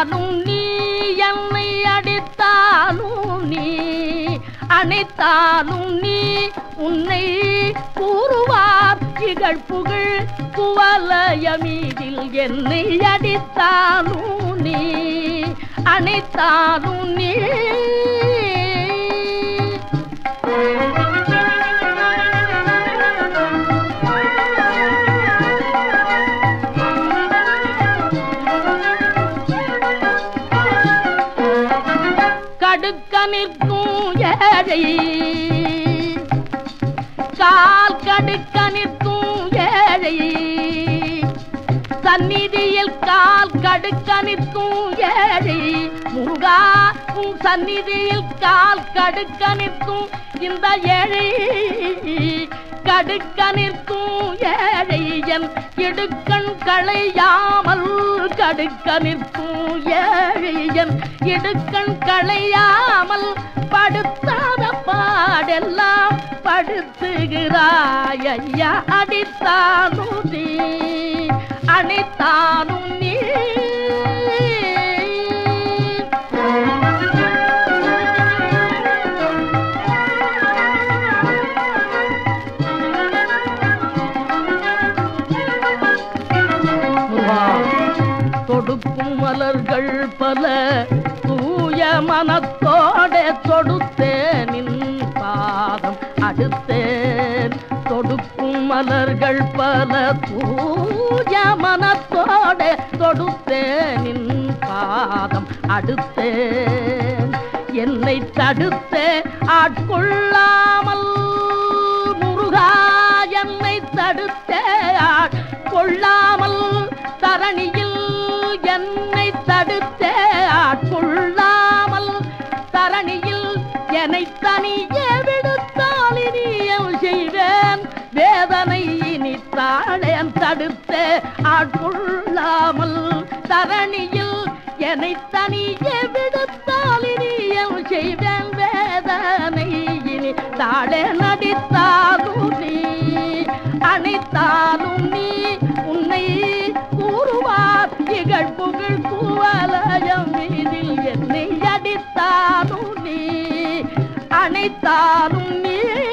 அணைத்தாலும் நீ என்னை அடித்தாலும் நீ அணைத்தாலும் நீ உன்னை கூறுவார் இகழ் புகழ் குவலயமீதில் என்னை அடித்தாலும் நீ அணைத்தாலும் நீ கடுக்க நிற்கும் ஏழை கால் கடுக்க நிற்கும் ஏழை சந்நிதியில் கால் கடுக்க நிற்கும் ஏழை முருகா உன் சந்நிதியில் கால் கடுக்க நிற்கும் இந்த ஏழை கடுக்க நிற்கும் ஏழை என் இடுக்கண் களையாமல் கடுக்க நிற்கும் ஏழை என் இடுக்கண் களையாமல் படுத்தாத பாடெல்லாம் படுத்துகிறாய் ஐயா அடித்தாலும் நீ அணைத்தாலும் நீ தொடுக்கும் மலர்கள் பல தூய மனத்தோட தொடுத்தேன் நின் பாதம் அடுத்தேன் தொடுக்கும் மலர்கள் பல தூய மனத்தோட தொடுத்தேன் நின் பாதம் அடுத்தேன் என்னை தடுத்தே ஆட்கொள்ளாமல் முருகா என்னை தடுத்தே ஆட்கொள்ளாமல் தரணியில் என்னை தடுத்தே ஆட்கொள்ளாமல் தரணியில் என்னை தனியே விடுத்தால் இனியம் செய்வேன் வேதனை இனி தாழேன் தடுத்தே ஆட்கொள்ளாமல் தரணியில் என்னை தனியே விடுத்தால் இனியம் செய்வேன் வேதனை இனி தாழே நடித்தாலும் நீ அணைத்தாலும் நீ உன்னை கூறுவார் இகழ் புகழ் குவலயம் மீதில் என்னை அடித்தாலும் நீ அணைத்தாலும் நீ